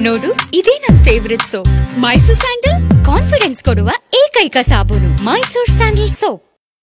ನೋಡು ಇದೇ ನನ್ favourite soap Mysore sandal confidence ಕೊಡುವ ಏಕೈಕ ಸಾಬೂನು ಮೈಸೂರ್ ಸ್ಯಾಂಡಲ್ ಸೋಪ್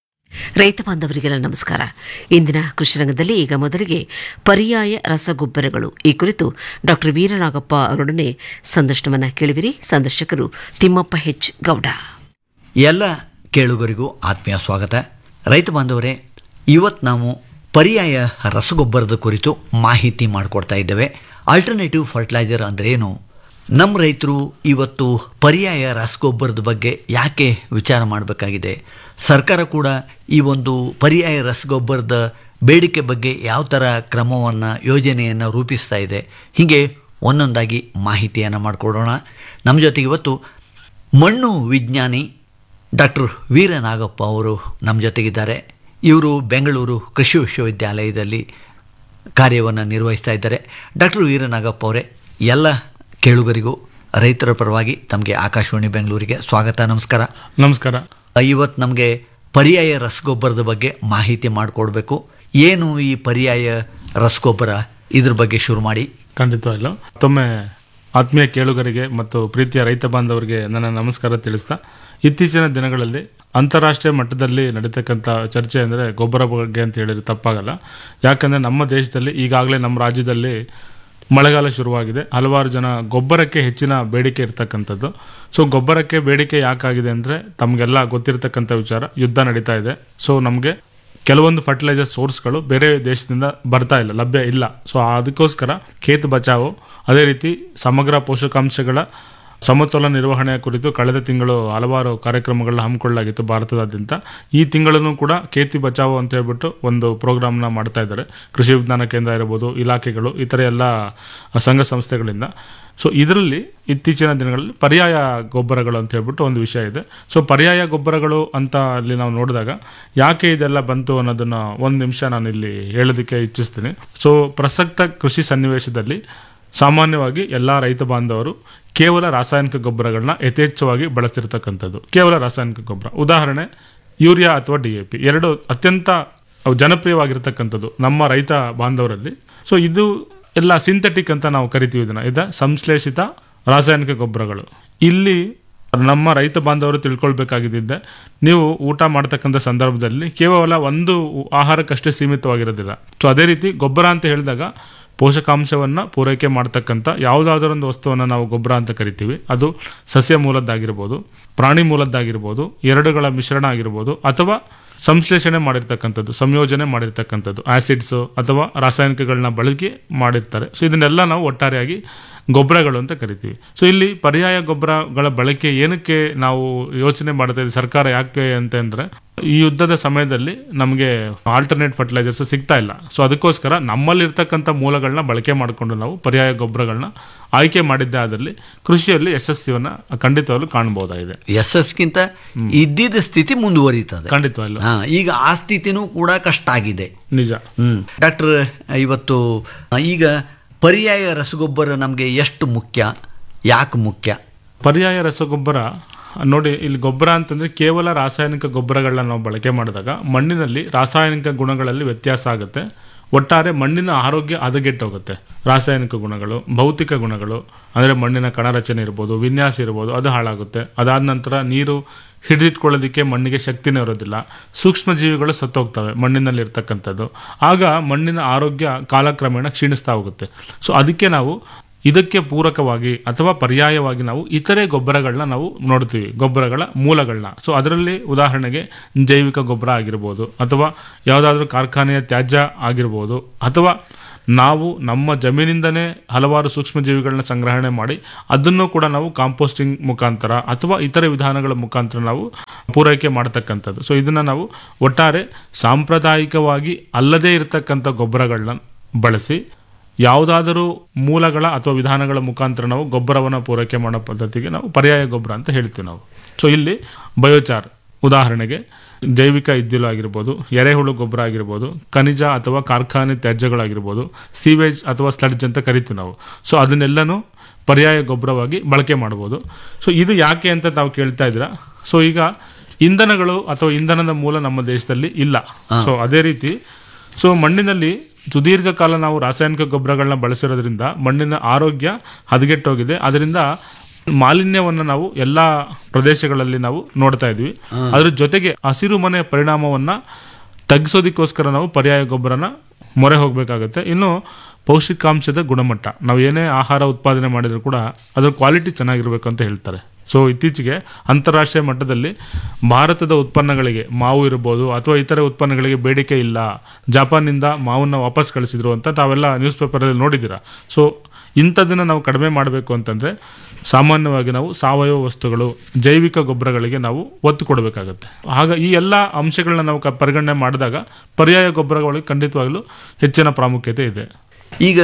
ರೈತ ಬಾಂಧವರಿಗೆಲ್ಲ ನಮಸ್ಕಾರ ಇಂದಿನ ಕೃಷಿರಂಗದಲ್ಲಿ ಈಗ ಮೊದಲಿಗೆ ಪರ್ಯಾಯ ರಸಗೊಬ್ಬರಗಳು ಈ ಕುರಿತು ಡಾಕ್ಟರ್ ವೀರನಾಗಪ್ಪ ಅವರೊಡನೆ ಸಂದರ್ಶನವನ್ನ ಕೇಳುವಿರಿ ಸಂದರ್ಶಕರು ತಿಮ್ಮಪ್ಪ ಹೆಚ್ ಗೌಡ ಎಲ್ಲ ಕೇಳುಗರಿಗೂ ಆತ್ಮೀಯ ಸ್ವಾಗತ ರೈತ ಬಾಂಧವರೇ ಇವತ್ತು ನಾವು ಪರ್ಯಾಯ ರಸಗೊಬ್ಬರದ ಕುರಿತು ಮಾಹಿತಿ ಮಾಡಿಕೊಡ್ತಾ ಇದ್ದೇವೆ ಆಲ್ಟರ್ನೇಟಿವ್ ಫರ್ಟಿಲೈಸರ್ ಅಂದರೆ ಏನು ನಮ್ಮ ರೈತರು ಇವತ್ತು ಪರ್ಯಾಯ ರಸಗೊಬ್ಬರದ ಬಗ್ಗೆ ಯಾಕೆ ವಿಚಾರ ಮಾಡಬೇಕಾಗಿದೆ ಸರ್ಕಾರ ಕೂಡ ಈ ಒಂದು ಪರ್ಯಾಯ ರಸಗೊಬ್ಬರದ ಬೇಡಿಕೆ ಬಗ್ಗೆ ಯಾವ ಥರ ಕ್ರಮವನ್ನು ಯೋಜನೆಯನ್ನು ರೂಪಿಸ್ತಾ ಇದೆ ಹೀಗೆ ಒಂದೊಂದಾಗಿ ಮಾಹಿತಿಯನ್ನು ಮಾಡಿಕೊಡೋಣ ನಮ್ಮ ಜೊತೆಗೆ ಇವತ್ತು ಮಣ್ಣು ವಿಜ್ಞಾನಿ ಡಾಕ್ಟರ್ ವೀರನಾಗಪ್ಪ ಅವರು ನಮ್ಮ ಜೊತೆಗಿದ್ದಾರೆ ಇವರು ಬೆಂಗಳೂರು ಕೃಷಿ ವಿಶ್ವವಿದ್ಯಾಲಯದಲ್ಲಿ ಕಾರ್ಯವನ್ನು ನಿರ್ವಹಿಸ್ತಾ ಇದ್ದಾರೆ ಡಾಕ್ಟರ್ ವೀರನಾಗಪ್ಪ ಅವರೇ ಎಲ್ಲ ಕೇಳುಗರಿಗೂ ರೈತರ ಪರವಾಗಿ ತಮಗೆ ಆಕಾಶವಾಣಿ ಬೆಂಗಳೂರಿಗೆ ಸ್ವಾಗತ ನಮಸ್ಕಾರ ನಮಸ್ಕಾರ ಇವತ್ತು ನಮಗೆ ಪರ್ಯಾಯ ರಸಗೊಬ್ಬರದ ಬಗ್ಗೆ ಮಾಹಿತಿ ಮಾಡಿಕೊಡ್ಬೇಕು ಏನು ಈ ಪರ್ಯಾಯ ರಸಗೊಬ್ಬರ ಇದ್ರ ಬಗ್ಗೆ ಶುರು ಮಾಡಿ ಖಂಡಿತವಾಗಿಲ್ಲ ಮತ್ತೊಮ್ಮೆ ಆತ್ಮೀಯ ಕೇಳುಗರಿಗೆ ಮತ್ತು ಪ್ರೀತಿಯ ರೈತ ಬಾಂಧವರಿಗೆ ನನ್ನ ನಮಸ್ಕಾರ ತಿಳಿಸ್ತಾ ಇತ್ತೀಚಿನ ದಿನಗಳಲ್ಲಿ ಅಂತಾರಾಷ್ಟ್ರೀಯ ಮಟ್ಟದಲ್ಲಿ ನಡೀತಕ್ಕಂಥ ಚರ್ಚೆ ಅಂದರೆ ಗೊಬ್ಬರ ಬಗ್ಗೆ ಅಂತ ಹೇಳಿದ್ರೆ ತಪ್ಪಾಗಲ್ಲ ಯಾಕಂದರೆ ನಮ್ಮ ದೇಶದಲ್ಲಿ ಈಗಾಗಲೇ ನಮ್ಮ ರಾಜ್ಯದಲ್ಲಿ ಮಳೆಗಾಲ ಶುರುವಾಗಿದೆ ಹಲವಾರು ಜನ ಗೊಬ್ಬರಕ್ಕೆ ಹೆಚ್ಚಿನ ಬೇಡಿಕೆ ಇರ್ತಕ್ಕಂಥದ್ದು ಸೊ ಗೊಬ್ಬರಕ್ಕೆ ಬೇಡಿಕೆ ಯಾಕಾಗಿದೆ ಅಂದರೆ ತಮಗೆಲ್ಲ ಗೊತ್ತಿರತಕ್ಕಂಥ ವಿಚಾರ ಯುದ್ಧ ನಡೀತಾ ಇದೆ ಸೊ ನಮಗೆ ಕೆಲವೊಂದು ಫರ್ಟಿಲೈಸರ್ ಸೋರ್ಸ್ಗಳು ಬೇರೆ ದೇಶದಿಂದ ಬರ್ತಾ ಇಲ್ಲ ಲಭ್ಯ ಇಲ್ಲ ಸೊ ಅದಕ್ಕೋಸ್ಕರ ಖೇತ್ ಬಚಾವೋ ಅದೇ ರೀತಿ ಸಮಗ್ರ ಪೋಷಕಾಂಶಗಳ ಸಮತೋಲನ ನಿರ್ವಹಣೆಯ ಕುರಿತು ಕಳೆದ ತಿಂಗಳು ಹಲವಾರು ಕಾರ್ಯಕ್ರಮಗಳನ್ನ ಹಮ್ಮಿಕೊಳ್ಳಲಾಗಿತ್ತು ಭಾರತದಾದ್ಯಂತ ಈ ತಿಂಗಳನ್ನು ಕೂಡ ಖೇತಿ ಬಚಾವೋ ಅಂತ ಹೇಳ್ಬಿಟ್ಟು ಒಂದು ಪ್ರೋಗ್ರಾಮ್ನ ಮಾಡ್ತಾ ಇದ್ದಾರೆ ಕೃಷಿ ವಿಜ್ಞಾನ ಕೇಂದ್ರ ಇರಬಹುದು ಇಲಾಖೆಗಳು ಇತರ ಎಲ್ಲ ಸಂಘ ಸಂಸ್ಥೆಗಳಿಂದ ಸೊ ಇದರಲ್ಲಿ ಇತ್ತೀಚಿನ ದಿನಗಳಲ್ಲಿ ಪರ್ಯಾಯ ಗೊಬ್ಬರಗಳು ಅಂತ ಹೇಳ್ಬಿಟ್ಟು ಒಂದು ವಿಷಯ ಇದೆ ಸೊ ಪರ್ಯಾಯ ಗೊಬ್ಬರಗಳು ಅಂತ ಅಲ್ಲಿ ನಾವು ನೋಡಿದಾಗ ಯಾಕೆ ಇದೆಲ್ಲ ಬಂತು ಅನ್ನೋದನ್ನ ಒಂದು ನಿಮಿಷ ನಾನು ಇಲ್ಲಿ ಹೇಳೋದಕ್ಕೆ ಇಚ್ಛಿಸ್ತೀನಿ ಸೊ ಪ್ರಸಕ್ತ ಕೃಷಿ ಸನ್ನಿವೇಶದಲ್ಲಿ ಸಾಮಾನ್ಯವಾಗಿ ಎಲ್ಲ ರೈತ ಬಾಂಧವರು ಕೇವಲ ರಾಸಾಯನಿಕ ಗೊಬ್ಬರಗಳನ್ನ ಯಥೇಚ್ಛವಾಗಿ ಬಳಸ್ತಿರ್ತಕ್ಕಂಥದ್ದು ಕೇವಲ ರಾಸಾಯನಿಕ ಗೊಬ್ಬರ ಉದಾಹರಣೆ ಯೂರಿಯಾ ಅಥವಾ ಡಿ ಎ ಪಿ ಎರಡು ಅತ್ಯಂತ ಜನಪ್ರಿಯವಾಗಿರ್ತಕ್ಕಂಥದ್ದು ನಮ್ಮ ರೈತ ಬಾಂಧವರಲ್ಲಿ ಸೊ ಇದು ಎಲ್ಲ ಸಿಂಥೆಟಿಕ್ ಅಂತ ನಾವು ಕರಿತೀವಿ ಇದನ್ನ ಇದ ಸಂಶ್ಲೇಷಿತ ರಾಸಾಯನಿಕ ಗೊಬ್ಬರಗಳು ಇಲ್ಲಿ ನಮ್ಮ ರೈತ ಬಾಂಧವರು ತಿಳ್ಕೊಳ್ಬೇಕಾಗಿದ್ದೆ ನೀವು ಊಟ ಮಾಡ್ತಕ್ಕಂಥ ಸಂದರ್ಭದಲ್ಲಿ ಕೇವಲ ಒಂದು ಆಹಾರಕ್ಕಷ್ಟೇ ಸೀಮಿತವಾಗಿರೋದಿಲ್ಲ ಸೊ ಅದೇ ರೀತಿ ಗೊಬ್ಬರ ಅಂತ ಹೇಳಿದಾಗ ಪೋಷಕಾಂಶವನ್ನು ಪೂರೈಕೆ ಮಾಡ್ತಕ್ಕಂಥ ಯಾವುದಾದ್ರೂ ಒಂದು ವಸ್ತುವನ್ನು ನಾವು ಗೊಬ್ಬರ ಅಂತ ಕರಿತೀವಿ ಅದು ಸಸ್ಯ ಮೂಲದ್ದಾಗಿರ್ಬೋದು ಪ್ರಾಣಿ ಮೂಲದ್ದಾಗಿರ್ಬೋದು ಎರಡುಗಳ ಮಿಶ್ರಣ ಆಗಿರ್ಬೋದು ಅಥವಾ ಸಂಶ್ಲೇಷಣೆ ಮಾಡಿರ್ತಕ್ಕಂಥದ್ದು ಸಂಯೋಜನೆ ಮಾಡಿರ್ತಕ್ಕಂಥದ್ದು ಆಸಿಡ್ಸು ಅಥವಾ ರಾಸಾಯನಿಕಗಳನ್ನ ಬಳಕೆ ಮಾಡಿರ್ತಾರೆ ಸೊ ಇದನ್ನೆಲ್ಲ ನಾವು ಒಟ್ಟಾರೆಯಾಗಿ ಗೊಬ್ಬರಗಳು ಅಂತ ಕರಿತೀವಿ ಸೊ ಇಲ್ಲಿ ಪರ್ಯಾಯ ಗೊಬ್ಬರಗಳ ಬಳಕೆ ಏನಕ್ಕೆ ನಾವು ಯೋಚನೆ ಮಾಡ್ತಾ ಇದ್ದೀವಿ ಸರ್ಕಾರ ಯಾಕೆ ಅಂತಂದ್ರೆ ಈ ಯುದ್ಧದ ಸಮಯದಲ್ಲಿ ನಮಗೆ ಆಲ್ಟರ್ನೇಟ್ ಫರ್ಟಿಲೈಸರ್ಸ್ ಸಿಗ್ತಾ ಇಲ್ಲ ಸೊ ಅದಕ್ಕೋಸ್ಕರ ನಮ್ಮಲ್ಲಿರ್ತಕ್ಕಂಥ ಮೂಲಗಳನ್ನ ಬಳಕೆ ಮಾಡಿಕೊಂಡು ನಾವು ಪರ್ಯಾಯ ಗೊಬ್ಬರಗಳನ್ನ ಆಯ್ಕೆ ಮಾಡಿದ್ದೇ ಆದಲ್ಲಿ ಕೃಷಿಯಲ್ಲಿ ಯಶಸ್ವಿಯನ್ನ ಖಂಡಿತವಾಗ್ಲೂ ಕಾಣಬಹುದಾಗಿದೆ ಯಶಸ್ಗಿಂತ ಇದ್ದಿದ್ದ ಸ್ಥಿತಿ ಮುಂದುವರಿತದೆ ಖಂಡಿತವಾಗ್ಲೂ ಹಾ ಈಗ ಆ ಸ್ಥಿತಿನೂ ಕೂಡ ಕಷ್ಟ ಆಗಿದೆ ನಿಜ ಹ್ಮ್ ಡಾಕ್ಟರ್ ಇವತ್ತು ಈಗ ಪರ್ಯಾಯ ರಸಗೊಬ್ಬರ ನಮಗೆ ಎಷ್ಟು ಮುಖ್ಯ ಯಾಕೆ ಮುಖ್ಯ ಪರ್ಯಾಯ ರಸಗೊಬ್ಬರ ನೋಡಿ ಇಲ್ಲಿ ಗೊಬ್ಬರ ಅಂತಂದ್ರೆ ಕೇವಲ ರಾಸಾಯನಿಕ ಗೊಬ್ಬರಗಳನ್ನ ನಾವು ಬಳಕೆ ಮಾಡಿದಾಗ ಮಣ್ಣಿನಲ್ಲಿ ರಾಸಾಯನಿಕ ಗುಣಗಳಲ್ಲಿ ವ್ಯತ್ಯಾಸ ಆಗುತ್ತೆ ಒಟ್ಟಾರೆ ಮಣ್ಣಿನ ಆರೋಗ್ಯ ಹದಗೆಟ್ಟೋಗುತ್ತೆ ರಾಸಾಯನಿಕ ಗುಣಗಳು ಭೌತಿಕ ಗುಣಗಳು ಅಂದರೆ ಮಣ್ಣಿನ ಕಣರಚನೆ ಇರ್ಬೋದು ವಿನ್ಯಾಸ ಇರ್ಬೋದು ಅದು ಹಾಳಾಗುತ್ತೆ ಅದಾದ ನಂತರ ನೀರು ಹಿಡಿದಿಟ್ಕೊಳ್ಳೋದಕ್ಕೆ ಮಣ್ಣಿಗೆ ಶಕ್ತಿನೇ ಇರೋದಿಲ್ಲ ಸೂಕ್ಷ್ಮ ಜೀವಿಗಳು ಸತ್ತೋಗ್ತವೆ ಮಣ್ಣಿನಲ್ಲಿ ಇರ್ತಕ್ಕಂಥದ್ದು ಆಗ ಮಣ್ಣಿನ ಆರೋಗ್ಯ ಕಾಲಕ್ರಮೇಣ ಕ್ಷೀಣಿಸ್ತಾ ಹೋಗುತ್ತೆ ಸೊ ಅದಕ್ಕೆ ನಾವು ಇದಕ್ಕೆ ಪೂರಕವಾಗಿ ಅಥವಾ ಪರ್ಯಾಯವಾಗಿ ನಾವು ಇತರೆ ಗೊಬ್ಬರಗಳನ್ನ ನಾವು ನೋಡ್ತೀವಿ ಗೊಬ್ಬರಗಳ ಮೂಲಗಳನ್ನ ಸೊ ಅದರಲ್ಲಿ ಉದಾಹರಣೆಗೆ ಜೈವಿಕ ಗೊಬ್ಬರ ಆಗಿರ್ಬೋದು ಅಥವಾ ಯಾವುದಾದ್ರೂ ಕಾರ್ಖಾನೆಯ ತ್ಯಾಜ್ಯ ಆಗಿರ್ಬೋದು ಅಥವಾ ನಾವು ನಮ್ಮ ಜಮೀನಿಂದನೇ ಹಲವಾರು ಸೂಕ್ಷ್ಮಜೀವಿಗಳನ್ನ ಸಂಗ್ರಹಣೆ ಮಾಡಿ ಅದನ್ನು ಕೂಡ ನಾವು ಕಾಂಪೋಸ್ಟಿಂಗ್ ಮುಖಾಂತರ ಅಥವಾ ಇತರೆ ವಿಧಾನಗಳ ಮುಖಾಂತರ ನಾವು ಪೂರೈಕೆ ಮಾಡತಕ್ಕಂಥದ್ದು ಸೊ ಇದನ್ನು ನಾವು ಒಟ್ಟಾರೆ ಸಾಂಪ್ರದಾಯಿಕವಾಗಿ ಅಲ್ಲದೇ ಇರತಕ್ಕಂಥ ಗೊಬ್ಬರಗಳನ್ನ ಬಳಸಿ ಯಾವುದಾದರೂ ಮೂಲಗಳ ಅಥವಾ ವಿಧಾನಗಳ ಮುಖಾಂತರ ನಾವು ಗೊಬ್ಬರವನ್ನು ಪೂರೈಕೆ ಮಾಡೋ ಪದ್ಧತಿಗೆ ನಾವು ಪರ್ಯಾಯ ಗೊಬ್ಬರ ಅಂತ ಹೇಳ್ತೀವಿ ನಾವು ಸೊ ಇಲ್ಲಿ ಬಯೋಚಾರ್ ಉದಾಹರಣೆಗೆ ಜೈವಿಕ ಇದ್ದಿಲು ಆಗಿರ್ಬೋದು ಎರೆಹುಳು ಗೊಬ್ಬರ ಆಗಿರ್ಬೋದು ಖನಿಜ ಅಥವಾ ಕಾರ್ಖಾನೆ ತ್ಯಾಜ್ಯಗಳಾಗಿರ್ಬೋದು ಸೀವೇಜ್ ಅಥವಾ ಸ್ಲಡ್ಜ್ ಅಂತ ಕರಿತೀವಿ ನಾವು ಸೊ ಅದನ್ನೆಲ್ಲನೂ ಪರ್ಯಾಯ ಗೊಬ್ಬರವಾಗಿ ಬಳಕೆ ಮಾಡ್ಬೋದು ಸೊ ಇದು ಯಾಕೆ ಅಂತ ತಾವು ಕೇಳ್ತಾ ಇದ್ದೀರಾ ಸೊ ಈಗ ಇಂಧನಗಳು ಅಥವಾ ಇಂಧನದ ಮೂಲ ನಮ್ಮ ದೇಶದಲ್ಲಿ ಇಲ್ಲ ಸೊ ಅದೇ ರೀತಿ ಸೊ ಮಣ್ಣಿನಲ್ಲಿ ಸುದೀರ್ಘ ಕಾಲ ನಾವು ರಾಸಾಯನಿಕ ಗೊಬ್ಬರಗಳನ್ನ ಬಳಸಿರೋದ್ರಿಂದ ಮಣ್ಣಿನ ಆರೋಗ್ಯ ಹದಗೆಟ್ಟೋಗಿದೆ ಅದರಿಂದ ಮಾಲಿನ್ಯವನ್ನು ನಾವು ಎಲ್ಲ ಪ್ರದೇಶಗಳಲ್ಲಿ ನಾವು ನೋಡ್ತಾ ಇದ್ವಿ ಅದ್ರ ಜೊತೆಗೆ ಹಸಿರು ಮನೆ ಪರಿಣಾಮವನ್ನ ತಗ್ಗಿಸೋದಕ್ಕೋಸ್ಕರ ನಾವು ಪರ್ಯಾಯ ಗೊಬ್ಬರನ ಮೊರೆ ಹೋಗಬೇಕಾಗುತ್ತೆ ಇನ್ನು ಪೌಷ್ಟಿಕಾಂಶದ ಗುಣಮಟ್ಟ ನಾವು ಏನೇ ಆಹಾರ ಉತ್ಪಾದನೆ ಮಾಡಿದ್ರು ಕೂಡ ಅದರ ಕ್ವಾಲಿಟಿ ಚೆನ್ನಾಗಿರ್ಬೇಕು ಅಂತ ಹೇಳ್ತಾರೆ ಸೊ ಇತ್ತೀಚೆಗೆ ಅಂತಾರಾಷ್ಟ್ರೀಯ ಮಟ್ಟದಲ್ಲಿ ಭಾರತದ ಉತ್ಪನ್ನಗಳಿಗೆ ಮಾವು ಇರ್ಬೋದು ಅಥವಾ ಇತರೆ ಉತ್ಪನ್ನಗಳಿಗೆ ಬೇಡಿಕೆ ಇಲ್ಲ ಜಪಾನಿಂದ ಮಾವನ್ನ ವಾಪಸ್ ಕಳಿಸಿದ್ರು ಅಂತ ತಾವೆಲ್ಲ ನ್ಯೂಸ್ ಪೇಪರಲ್ಲಿ ನೋಡಿದ್ದೀರಾ ಸೊ ಇಂಥದನ್ನ ನಾವು ಕಡಿಮೆ ಮಾಡಬೇಕು ಅಂತಂದ್ರೆ ಸಾಮಾನ್ಯವಾಗಿ ನಾವು ಸಾವಯವ ವಸ್ತುಗಳು ಜೈವಿಕ ಗೊಬ್ಬರಗಳಿಗೆ ನಾವು ಒತ್ತು ಕೊಡಬೇಕಾಗುತ್ತೆ ಆಗ ಈ ಎಲ್ಲ ಅಂಶಗಳನ್ನ ನಾವು ಕ- ಪರಿಗಣನೆ ಮಾಡಿದಾಗ ಪರ್ಯಾಯ ಗೊಬ್ಬರಗಳಿಗೆ ಖಂಡಿತವಾಗ್ಲೂ ಹೆಚ್ಚಿನ ಪ್ರಾಮುಖ್ಯತೆ ಇದೆ ಈಗ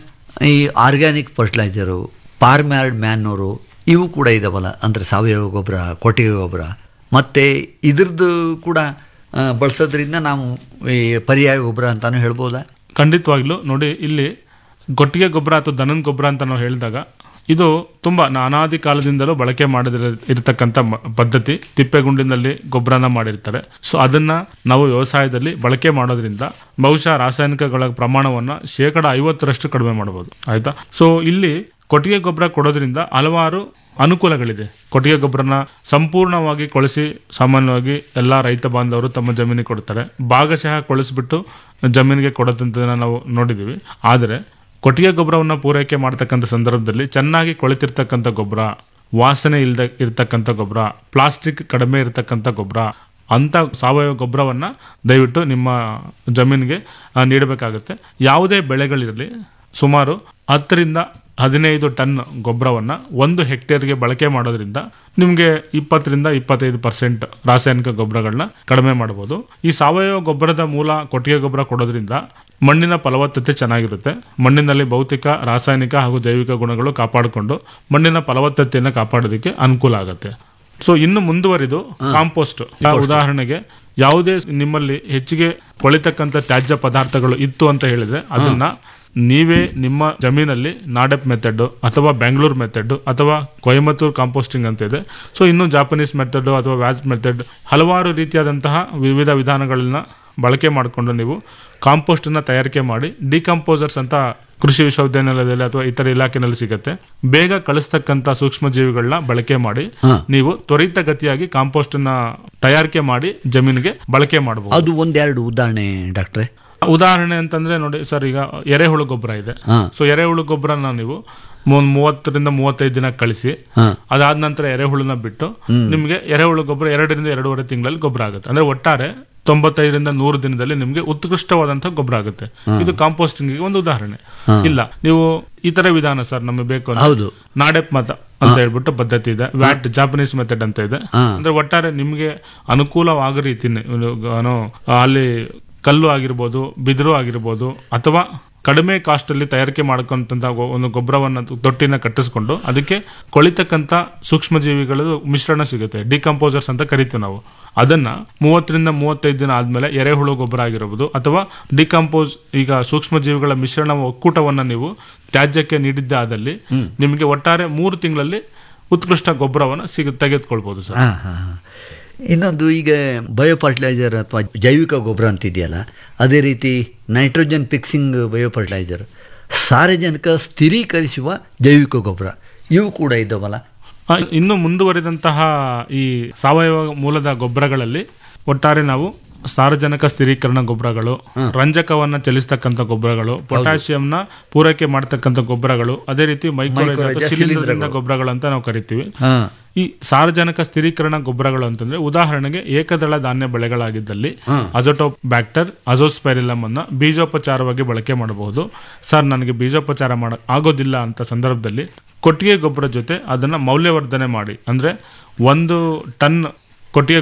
ಈ ಆರ್ಗ್ಯಾನಿಕ್ ಫರ್ಟಿಲೈಸರು ಪಾರ್ಮ್ಯಾರ್ಡ್ ಮ್ಯಾನೂರು ಇವು ಕೂಡ ಇದಾವಲ್ಲ ಅಂದರೆ ಸಾವಯವ ಗೊಬ್ಬರ ಕೊಟ್ಟಿಗೆ ಗೊಬ್ಬರ ಮತ್ತು ಇದ್ರದ್ದು ಕೂಡ ಆ, ಬಳಸೋದ್ರಿಂದ ನಾವು ಈ ಪರ್ಯಾಯ ಗೊಬ್ಬರ ಅಂತಾನು ಹೇಳ್ಬೋದಾ ಖಂಡಿತವಾಗ್ಲೂ ನೋಡಿ ಇಲ್ಲಿ ಕೊಟ್ಟಿಗೆ ಗೊಬ್ಬರ ಅಥವಾ ದನದ ಗೊಬ್ಬರ ಅಂತ ನಾವು ಹೇಳಿದಾಗ ಇದು ತುಂಬಾ ಅನಾದಿ ಕಾಲದಿಂದಲೂ ಬಳಕೆ ಮಾಡಿದ ಇರತಕ್ಕಂಥ ಮ- ಪದ್ಧತಿ ತಿಪ್ಪೆಗುಂಡಿನಲ್ಲಿ ಗೊಬ್ಬರನ ಮಾಡಿರ್ತಾರೆ ಸೊ ಅದನ್ನ ನಾವು ವ್ಯವಸಾಯದಲ್ಲಿ ಬಳಕೆ ಮಾಡೋದ್ರಿಂದ ಬಹುಶಃ ರಾಸಾಯನಿಕಗಳ ಪ್ರಮಾಣವನ್ನ ಶೇಕಡ ಐವತ್ತರಷ್ಟು ಕಡಿಮೆ ಮಾಡಬಹುದು ಆಯ್ತಾ ಸೊ ಇಲ್ಲಿ ಕೊಟ್ಟಿಗೆ ಗೊಬ್ಬರ ಕೊಡೋದ್ರಿಂದ ಹಲವಾರು ಅನುಕೂಲಗಳಿದೆ ಕೊಟ್ಟಿಗೆ ಗೊಬ್ಬರನ ಸಂಪೂರ್ಣವಾಗಿ ಕೊಳಿಸಿ ಸಾಮಾನ್ಯವಾಗಿ ಎಲ್ಲಾ ರೈತ ಬಾಂಧವರು ತಮ್ಮ ಜಮೀನಿಗೆ ಕೊಡ್ತಾರೆ ಭಾಗಶಃ ಕೊಳಿಸ್ಬಿಟ್ಟು ಜಮೀನಿಗೆ ಕೊಡೋದಂತದನ್ನ ನಾವು ನೋಡಿದೀವಿ ಆದರೆ ಕೊಟ್ಟಿಗೆ ಗೊಬ್ಬರವನ್ನು ಪೂರೈಕೆ ಮಾಡ್ತಕ್ಕಂಥ ಸಂದರ್ಭದಲ್ಲಿ ಚೆನ್ನಾಗಿ ಕೊಳಿತಿರ್ತಕ್ಕಂಥ ಗೊಬ್ಬರ ವಾಸನೆ ಇಲ್ದ ಇರ್ತಕ್ಕಂಥ ಗೊಬ್ಬರ ಪ್ಲಾಸ್ಟಿಕ್ ಕಡಿಮೆ ಇರತಕ್ಕಂಥ ಗೊಬ್ಬರ ಅಂತ ಸಾವಯವ ಗೊಬ್ಬರವನ್ನ ದಯವಿಟ್ಟು ನಿಮ್ಮ ಜಮೀನಿಗೆ ಆ, ನೀಡಬೇಕಾಗುತ್ತೆ ಯಾವುದೇ ಬೆಳೆಗಳಿರಲಿ ಸುಮಾರು ಹತ್ತರಿಂದ ಹದಿನೈದು ಟನ್ ಗೊಬ್ಬರವನ್ನ ಒಂದು ಹೆಕ್ಟೇರ್ಗೆ ಬಳಕೆ ಮಾಡೋದ್ರಿಂದ ನಿಮಗೆ ಇಪ್ಪತ್ತರಿಂದ ಇಪ್ಪತ್ತೈದು ಪರ್ಸೆಂಟ್ ರಾಸಾಯನಿಕ ಗೊಬ್ಬರಗಳನ್ನ ಕಡಿಮೆ ಮಾಡಬಹುದು ಈ ಸಾವಯವ ಗೊಬ್ಬರದ ಮೂಲ ಕೊಟ್ಟಿಗೆ ಗೊಬ್ಬರ ಕೊಡೋದ್ರಿಂದ ಮಣ್ಣಿನ ಫಲವತ್ತತೆ ಚೆನ್ನಾಗಿರುತ್ತೆ ಮಣ್ಣಿನಲ್ಲಿ ಭೌತಿಕ ರಾಸಾಯನಿಕ ಹಾಗೂ ಜೈವಿಕ ಗುಣಗಳು ಕಾಪಾಡಿಕೊಂಡು ಮಣ್ಣಿನ ಫಲವತ್ತತೆಯನ್ನು ಕಾಪಾಡೋದಕ್ಕೆ ಅನುಕೂಲ ಆಗುತ್ತೆ ಸೊ ಇನ್ನು ಮುಂದುವರಿದು ಕಾಂಪೋಸ್ಟ್ ಉದಾಹರಣೆಗೆ ಯಾವುದೇ ನಿಮ್ಮಲ್ಲಿ ಹೆಚ್ಚಿಗೆ ಕೊಳಿತಕ್ಕಂಥ ತ್ಯಾಜ್ಯ ಪದಾರ್ಥಗಳು ಇತ್ತು ಅಂತ ಹೇಳಿದ್ರೆ ಅದನ್ನ ನೀವೇ ನಿಮ್ಮ ಜಮೀನಲ್ಲಿ ನಾಡೆಪ್ ಮೆಥಡ್ ಅಥವಾ ಬೆಂಗಳೂರು ಮೆಥಡ್ ಅಥವಾ ಕೊಯಮತ್ತೂರು ಕಾಂಪೋಸ್ಟಿಂಗ್ ಅಂತ ಇದೆ ಸೊ ಇನ್ನು ಜಾಪನೀಸ್ ಮೆಥಡ್ ಅಥವಾ ವ್ಯಾಜ್ ಮೆಥಡ್ ಹಲವಾರು ರೀತಿಯಾದಂತಹ ವಿವಿಧ ವಿಧಾನಗಳನ್ನ ಬಳಕೆ ಮಾಡಿಕೊಂಡು ನೀವು ಕಾಂಪೋಸ್ಟ್ ಅನ್ನ ತಯಾರಿಕೆ ಮಾಡಿ ಡಿಕಂಪೋಸರ್ಸ್ ಅಂತ ಕೃಷಿ ವಿಶ್ವವಿದ್ಯಾನಿಲಯದಲ್ಲಿ ಅಥವಾ ಇತರ ಇಲಾಖೆನಲ್ಲಿ ಸಿಗುತ್ತೆ ಬೇಗ ಕಳಿಸ್ತಕ್ಕಂಥ ಸೂಕ್ಷ್ಮ ಜೀವಿಗಳನ್ನ ಬಳಕೆ ಮಾಡಿ ನೀವು ತ್ವರಿತಗತಿಯಾಗಿ ಕಾಂಪೋಸ್ಟ್ ಅನ್ನ ತಯಾರಿಕೆ ಮಾಡಿ ಜಮೀನಿಗೆ ಬಳಕೆ ಮಾಡಬಹುದು ಅದು ಒಂದೆರಡು ಉದಾಹರಣೆ ಡಾಕ್ಟ್ರೆ ಉದಾಹರಣೆ ಅಂತಂದ್ರೆ ನೋಡಿ ಸರ್ ಈಗ ಎರೆಹುಳು ಗೊಬ್ಬರ ಇದೆ ಹಾ. ಸೊ ಎರೆಹುಳು ಗೊಬ್ಬರನ ನೀವು ಒಂದ್ ಮೂವತ್ತರಿಂದ ಮೂವತ್ತೈದು ದಿನ ಕಳಿಸಿ ಹಾ. ಅದಾದ ನಂತರ ಎರೆಹುಳನ ಬಿಟ್ಟು ನಿಮಗೆ ಎರೆಹುಳು ಗೊಬ್ಬರ ಎರಡರಿಂದ ಎರಡೂವರೆ ತಿಂಗಳಲ್ಲಿ ಗೊಬ್ಬರ ಆಗುತ್ತೆ ಅಂದ್ರೆ ಒಟ್ಟಾರೆ ತೊಂಬತ್ತೈದರಿಂದ ನೂರು ದಿನದಲ್ಲಿ ನಿಮಗೆ ಉತ್ಕೃಷ್ಟವಾದಂತಹ ಗೊಬ್ಬರ ಆಗುತ್ತೆ ಇದು ಕಾಂಪೋಸ್ಟಿಂಗ್ ಒಂದು ಉದಾಹರಣೆ ಇಲ್ಲ ನೀವು ಈ ತರ ವಿಧಾನ ಸರ್ ನಮಗೆ ಬೇಕು ಅಂದ್ರೆ ಹೌದು. ನಾಡೆಪ್ ಮತ ಅಂತ ಹೇಳ್ಬಿಟ್ಟು ಪದ್ಧತಿ ಇದೆ ವ್ಯಾಟ್ ಜಾಪನೀಸ್ ಮೆಥಡ್ ಅಂತ ಇದೆ ಅಂದ್ರೆ ಒಟ್ಟಾರೆ ನಿಮಗೆ ಅನುಕೂಲವಾಗೋ ರೀತಿ ಅಲ್ಲಿ ಕಲ್ಲು ಆಗಿರ್ಬೋದು ಬಿದಿರು ಆಗಿರ್ಬೋದು ಅಥವಾ ಕಡಿಮೆ ಕಾಸ್ಟ್ ಅಲ್ಲಿ ತಯಾರಿಕೆ ಮಾಡ್ಕೊಂತ ಒಂದು ಗೊಬ್ಬರವನ್ನ ತೊಟ್ಟಿನ ಕಟ್ಟಿಸ್ಕೊಂಡು ಅದಕ್ಕೆ ಕೊಳಿತಕ್ಕಂತ ಸೂಕ್ಷ್ಮ ಜೀವಿಗಳು ಮಿಶ್ರಣ ಸಿಗುತ್ತೆ ಡಿಕಂಪೋಸರ್ಸ್ ಅಂತ ಕರಿತೀವಿ ನಾವು ಅದನ್ನ ಮೂವತ್ತರಿಂದ ಮೂವತ್ತೈದು ದಿನ ಆದ್ಮೇಲೆ ಎರೆಹುಳು ಗೊಬ್ಬರ ಆಗಿರಬಹುದು ಅಥವಾ ಡಿಕಂಪೋಸ್ ಈಗ ಸೂಕ್ಷ್ಮ ಜೀವಿಗಳ ಮಿಶ್ರಣ ಒಕ್ಕೂಟವನ್ನ ನೀವು ತ್ಯಾಜ್ಯಕ್ಕೆ ನೀಡಿದ್ದೆ ಆದಲ್ಲಿ ನಿಮಗೆ ಒಟ್ಟಾರೆ ಮೂರು ತಿಂಗಳಲ್ಲಿ ಉತ್ಕೃಷ್ಟ ಗೊಬ್ಬರವನ್ನ ಸಿಗ ತೆಗೆದುಕೊಳ್ಬಹುದು ಸರ್ ಹಾಂ ಹಾಂ ಹಾಂ ಇನ್ನೊಂದು ಈಗ ಬಯೋ ಫರ್ಟಿಲೈಸರ್ ಅಥವಾ ಜೈವಿಕ ಗೊಬ್ಬರ ಅಂತಿದೆಯಲ್ಲ ಅದೇ ರೀತಿ ನೈಟ್ರೋಜನ್ ಫಿಕ್ಸಿಂಗ್ ಬಯೋ ಫರ್ಟಿಲೈಸರ್ ಸಾರಜನಕ ಸ್ಥಿರೀಕರಿಸುವ ಜೈವಿಕ ಗೊಬ್ಬರ ಇವು ಕೂಡ ಇದ್ದಾವಲ್ಲ ಆ, ಇನ್ನು ಮುಂದುವರಿದಂತಹ ಈ ಸಾವಯವ ಮೂಲದ ಗೊಬ್ಬರಗಳಲ್ಲಿ ಒಟ್ಟಾರೆ ನಾವು ಸಾರಜನಕ ಸ್ಥಿರೀಕರಣ ಗೊಬ್ಬರಗಳು ರಂಜಕವನ್ನ ಚಲಿಸ್ತಕ್ಕಂಥ ಗೊಬ್ಬರಗಳು ಪೊಟ್ಯಾಷಿಯಂನ ಪೂರೈಕೆ ಮಾಡತಕ್ಕಂಥ ಗೊಬ್ಬರಗಳು ಅದೇ ರೀತಿ ಮೈಕ್ರೋರೈಸ್ Mycorrhiza ಶಿಲೀಂಧ್ರದಿಂದ ಗೊಬ್ಬರಗಳು ಅಂತ ನಾವು ಕರಿತೀವಿ ಹಾಂ ಈ ಸಾರಜನಕ ಸ್ಥಿರೀಕರಣ ಗೊಬ್ಬರಗಳು ಅಂತಂದ್ರೆ ಉದಾಹರಣೆಗೆ ಏಕದಳ ಧಾನ್ಯ ಬೆಳೆಗಳಾಗಿದ್ದಲ್ಲಿ ಅಜೋಟೋಪ್ ಬ್ಯಾಕ್ಟರ್ ಅಜೋಸ್ಪೈರಿಲಮ್ ಅನ್ನ ಬೀಜೋಪಚಾರವಾಗಿ ಬಳಕೆ ಮಾಡಬಹುದು ಸರ್ ನನಗೆ ಬೀಜೋಪಚಾರ ಮಾಡ ಆಗೋದಿಲ್ಲ ಅಂತ ಸಂದರ್ಭದಲ್ಲಿ ಕೊಟ್ಟಿಗೆ ಗೊಬ್ಬರ ಜೊತೆ ಅದನ್ನ ಮೌಲ್ಯವರ್ಧನೆ ಮಾಡಿ ಅಂದ್ರೆ ಒಂದು ಟನ್ ಕೊಟ್ಟಿಗೆ